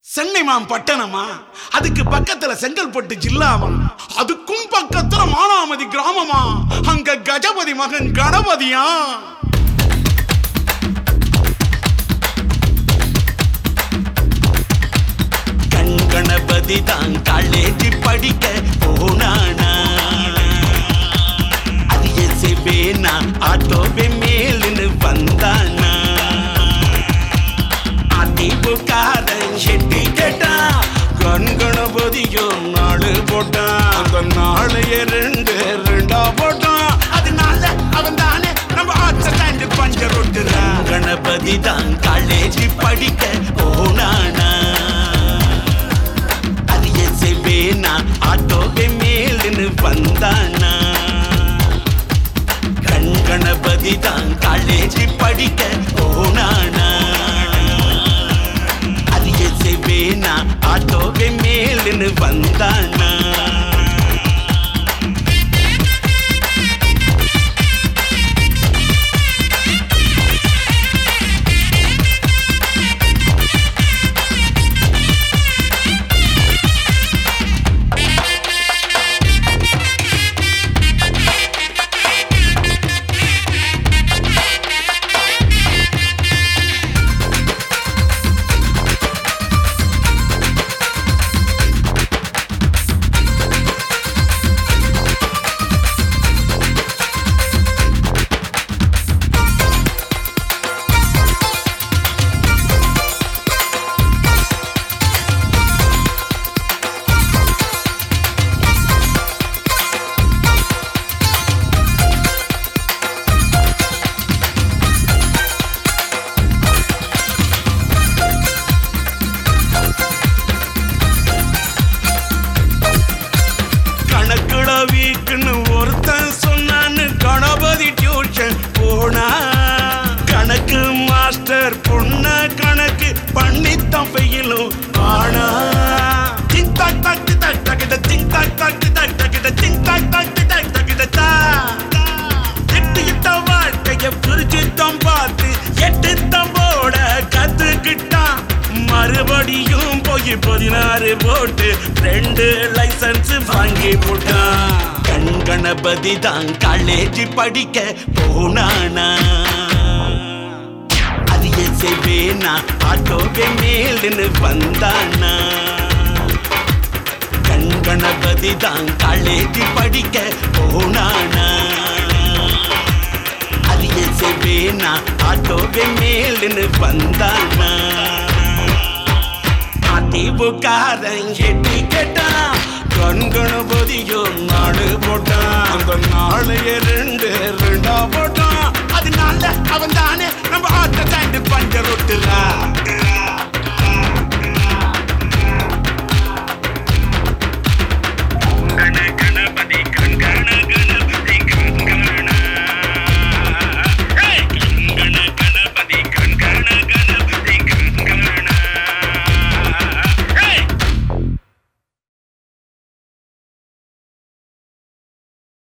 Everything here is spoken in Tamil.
சென்னைமாம் பட்டணமா அதுக்கு பக்கத்துல செங்கல்பட்டு ஜில்லாமா அதுக்கும் பக்கத்துல மானாமதி கிராமமா அங்க கஜபதி மகன் கணபதியா கண் கணபதி தான் காலேஜ் படிக்க போனானா அரிய சிவேனா ஆட்டோவே மேலுன்னு வந்தானா அதிமுகாரன் செட்டி கேட்டான் கண் கணபதியோ நாடு போட்டான் அந்த நாளைய ரெண்டு ரெண்டா போட்டான் அதனால அவன் தானே நம்ம ஆட்சி ஸ்டாண்டு பஞ்சர் ஒட்டுறான் கணபதி தான் காலேஜ் படிக்க போனானா அரிய சிவேனா ஆட்டோவே மேலுன்னு வந்தானா கண் கணபதி தான் காலேஜ் படிக்க போனானா அரிய சிவேனா ஆட்டோவே மேலுன்னு வந்தானா கணக்குட வீக்குன்னு ஒருத்தன் சொன்னான்னு கணபதி டியூஷன் போனா கணக்கு மாஸ்டர் பொண்ண கணக்கு பண்ணித்தான் பெயிலும் ஆனா டிங் டாக் டாக் டி டாக் டாக் டிங் டாக் டாக் டி டாக் டாக் டிங் டாக் டாக் டி டாக் டாக் தா எட்டு இட்ட வாழ்க்கைய பிரிச்சுத்தான் பார்த்து எட்டு தம்போட கத்துக்கிட்டான் மறுபடியும் போய் பதினாறு போட்டு ரெண்டு லைசன்ஸ் வாங்கி போட்டான் கண் கணபதி தான் காலேஜ் படிக்க போனானா அரிய செய்வேனா ஆட்டோவே மேலுன்னு வந்தானா கண் கணபதி தான் காலேஜ் படிக்க போனானா அரிய செய்வேனா ஆட்டோவே மேலுன்னு வந்தானா அதிமுகாரன் எட்டி கேட்டான் கண்கணபதியோ நாடு போட்டான் அந்த நாளைய ரெண்டு